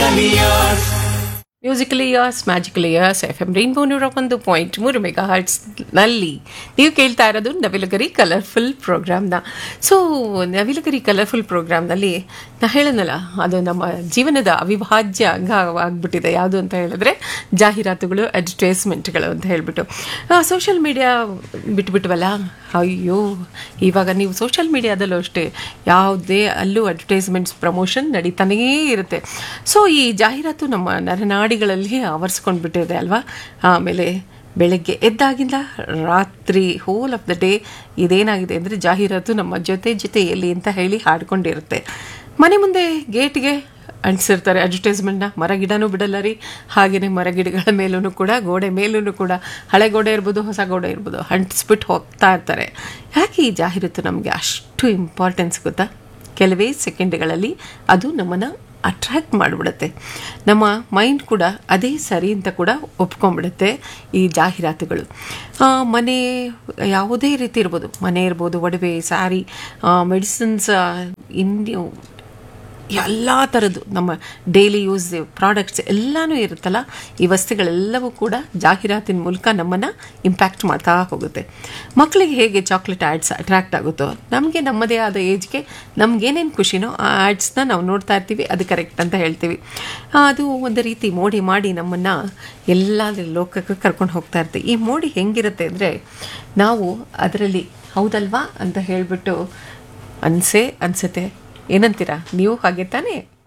Musicalias. Musical years magical years F M rainbow ನೂರ ಒಂದು point ಮೂರು ಮೆಗಾ ನಲ್ಲಿ ನೀವು ಕೇಳ್ತಾ ಇರೋದು ನವಿಲುಗರಿ ಕಲರ್ಫುಲ್ ಪ್ರೋಗ್ರಾಮ್ನ ಸೊ ನವಿಲುಗರಿ ಕಲರ್ಫುಲ್ ಪ್ರೋಗ್ರಾಮ್ನಲ್ಲಿ ನಾ ಹೇಳನಲ್ಲ ಅದು ನಮ್ಮ ಜೀವನದ ಅವಿಭಾಜ್ಯ ಅಂಗ ಆಗ್ಬಿಟ್ಟಿದೆ ಯಾವುದು ಅಂತ ಹೇಳಿದ್ರೆ ಜಾಹೀರಾತುಗಳು ಅಡ್ವರ್ಟೈಸ್ಮೆಂಟ್ಗಳು ಅಂತ ಹೇಳ್ಬಿಟ್ಟು ಸೋಷಿಯಲ್ ಮೀಡಿಯಾ ಬಿಟ್ಬಿಟ್ವಲ್ಲ ಅಯ್ಯೋ ಇವಾಗ ನೀವು ಸೋಷಿಯಲ್ ಮೀಡಿಯಾದಲ್ಲೂ ಅಷ್ಟೇ ಯಾವುದೇ ಅಲ್ಲೂ ಅಡ್ವರ್ಟೈಸ್ಮೆಂಟ್ಸ್ ಪ್ರಮೋಷನ್ ನಡೀತಾನೇ ಇರುತ್ತೆ ಸೊ ಈ ಜಾಹೀರಾತು ನಮ್ಮ ನರನಾಡಿಗಳಲ್ಲಿ ಆವರಿಸ್ಕೊಂಡು ಬಿಟ್ಟಿದೆ ಅಲ್ವಾ ಆಮೇಲೆ ಬೆಳಗ್ಗೆ ಎದ್ದಾಗಿಂದ ರಾತ್ರಿ ಹೋಲ್ ಆಫ್ ದ ಡೇ ಇದೇನಾಗಿದೆ ಅಂದರೆ ಜಾಹೀರಾತು ನಮ್ಮ ಜೊತೆ ಜೊತೆಯಲ್ಲಿ ಅಂತ ಹೇಳಿ ಹಾಡ್ಕೊಂಡಿರುತ್ತೆ ಮನೆ ಮುಂದೆ ಗೇಟ್ಗೆ ಅಂಟಿಸಿರ್ತಾರೆ ಅಡ್ವರ್ಟೈಸ್ಮೆಂಟ್ನ ಮರ ಗಿಡನೂ ಬಿಡಲ್ಲ ರೀ ಹಾಗೆಯೇ ಮರ ಗಿಡಗಳ ಮೇಲೂ ಕೂಡ ಗೋಡೆ ಮೇಲೂ ಕೂಡ ಹಳೆ ಗೋಡೆ ಇರ್ಬೋದು ಹೊಸ ಗೋಡೆ ಇರ್ಬೋದು ಅಂಟಿಸ್ಬಿಟ್ಟು ಹೋಗ್ತಾ ಇರ್ತಾರೆ ಯಾಕೆ ಈ ಜಾಹೀರಾತು ನಮಗೆ ಅಷ್ಟು ಇಂಪಾರ್ಟೆನ್ಸ್ ಗೊತ್ತಾ ಕೆಲವೇ ಸೆಕೆಂಡ್ಗಳಲ್ಲಿ ಅದು ನಮ್ಮನ್ನು ಅಟ್ರ್ಯಾಕ್ಟ್ ಮಾಡಿಬಿಡುತ್ತೆ ನಮ್ಮ ಮೈಂಡ್ ಕೂಡ ಅದೇ ಸರಿ ಅಂತ ಕೂಡ ಒಪ್ಕೊಂಡ್ಬಿಡುತ್ತೆ ಈ ಜಾಹೀರಾತುಗಳು ಆ, ಮನೆ ಯಾವುದೇ ರೀತಿ ಇರ್ಬೋದು ಮನೆ ಇರ್ಬೋದು ಒಡವೆ ಸ್ಯಾರಿ ಮೆಡಿಸಿನ್ಸ್ ಇನ್ನು ಎಲ್ಲ ಥರದ್ದು ನಮ್ಮ ಡೈಲಿ ಯೂಸ್ ಪ್ರಾಡಕ್ಟ್ಸ್ ಎಲ್ಲನೂ ಇರುತ್ತಲ್ಲ ಈ ವಸ್ತುಗಳೆಲ್ಲವೂ ಕೂಡ ಜಾಹೀರಾತಿನ ಮೂಲಕ ನಮ್ಮನ್ನು ಇಂಪ್ಯಾಕ್ಟ್ ಮಾಡ್ತಾ ಹೋಗುತ್ತೆ ಮಕ್ಕಳಿಗೆ ಹೇಗೆ ಚಾಕ್ಲೇಟ್ ಆ್ಯಡ್ಸ್ ಅಟ್ರ್ಯಾಕ್ಟ್ ಆಗುತ್ತೋ ನಮಗೆ ನಮ್ಮದೇ ಆದ ಏಜ್ಗೆ ನಮಗೇನೇನು ಖುಷಿನೋ ಆ ಆ್ಯಡ್ಸ್ನ ನಾವು ನೋಡ್ತಾ ಇರ್ತೀವಿ ಅದು ಕರೆಕ್ಟ್ ಅಂತ ಹೇಳ್ತೀವಿ ಆ, ಅದು ಒಂದು ರೀತಿ ಮೋಡಿ ಮಾಡಿ ನಮ್ಮನ್ನು ಎಲ್ಲ ಲೋಕಕ್ಕೆ ಕರ್ಕೊಂಡು ಹೋಗ್ತಾ ಇರ್ತೀವಿ ಈ ಮೋಡಿ ಹೆಂಗಿರುತ್ತೆ ಅಂದರೆ ನಾವು ಅದರಲ್ಲಿ ಹೌದಲ್ವಾ ಅಂತ ಹೇಳಿಬಿಟ್ಟು ಅನ್ಸೇ ಅನ್ಸುತ್ತೆ ಏನಂತೀರಾ ನೀವು ಹಾಗೆ ತಾನೇ